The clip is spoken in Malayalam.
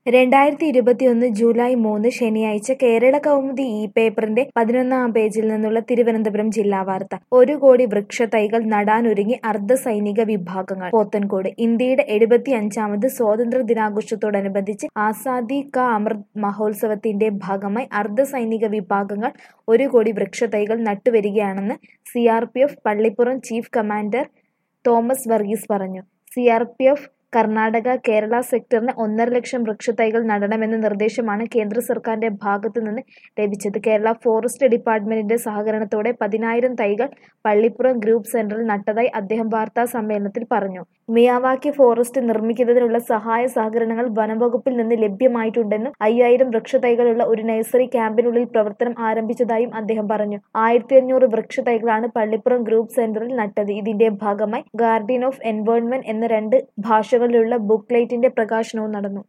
രണ്ടായിരത്തി ഇരുപത്തിയൊന്ന് ജൂലൈ മൂന്ന് ശനിയാഴ്ച കേരള കൗമുദി ഈ പേപ്പറിന്റെ പതിനൊന്നാം പേജിൽ നിന്നുള്ള തിരുവനന്തപുരം ജില്ലാ വാർത്ത ഒരു കോടി വൃക്ഷത്തൈകൾ നടാനൊരുങ്ങി അർദ്ധ സൈനിക വിഭാഗങ്ങൾ പോത്തൻകോട് ഇന്ത്യയുടെ എഴുപത്തിയഞ്ചാമത് സ്വാതന്ത്ര്യ ദിനാഘോഷത്തോടനുബന്ധിച്ച് ആസാദി കാ അമൃത് മഹോത്സവത്തിന്റെ ഭാഗമായി അർദ്ധ സൈനിക വിഭാഗങ്ങൾ ഒരു കോടി വൃക്ഷത്തൈകൾ നട്ടുവരികയാണെന്ന് C R P F Pallipuram chief commander Thomas Varghese പറഞ്ഞു C R P F Karnataka Kerala സെക്ടറിന് ഒന്നര ലക്ഷം വൃക്ഷത്തൈകൾ നടണമെന്ന നിർദ്ദേശമാണ് കേന്ദ്ര സർക്കാരിന്റെ ഭാഗത്തു നിന്ന് ലഭിച്ചത് കേരള ഫോറസ്റ്റ് ഡിപ്പാർട്ട്മെന്റിന്റെ സഹകരണത്തോടെ പതിനായിരം തൈകൾ പള്ളിപ്പുറം ഗ്രൂപ്പ് സെന്ററിൽ നട്ടതായി അദ്ദേഹം വാർത്താ സമ്മേളനത്തിൽ പറഞ്ഞു മിയാവാക്കി ഫോറസ്റ്റ് നിർമ്മിക്കുന്നതിനുള്ള സഹായ സഹകരണങ്ങൾ വനംവകുപ്പിൽ നിന്ന് ലഭ്യമായിട്ടുണ്ടെന്നും അയ്യായിരം വൃക്ഷത്തൈകളുള്ള ഒരു നഴ്സറി ക്യാമ്പിനുള്ളിൽ പ്രവർത്തനം ആരംഭിച്ചതായും അദ്ദേഹം പറഞ്ഞു ആയിരത്തി അഞ്ഞൂറ് വൃക്ഷത്തൈകളാണ് പള്ളിപ്പുറം ഗ്രൂപ്പ് സെന്ററിൽ നട്ടത് ഇതിന്റെ ഭാഗമായി ഗാർഡിയൻ ഓഫ് എൻവയോൺമെന്റ് എന്ന രണ്ട് ഭാഷകളിലുള്ള ബുക്ക്ലെറ്റിന്റെ പ്രകാശനവും നടന്നു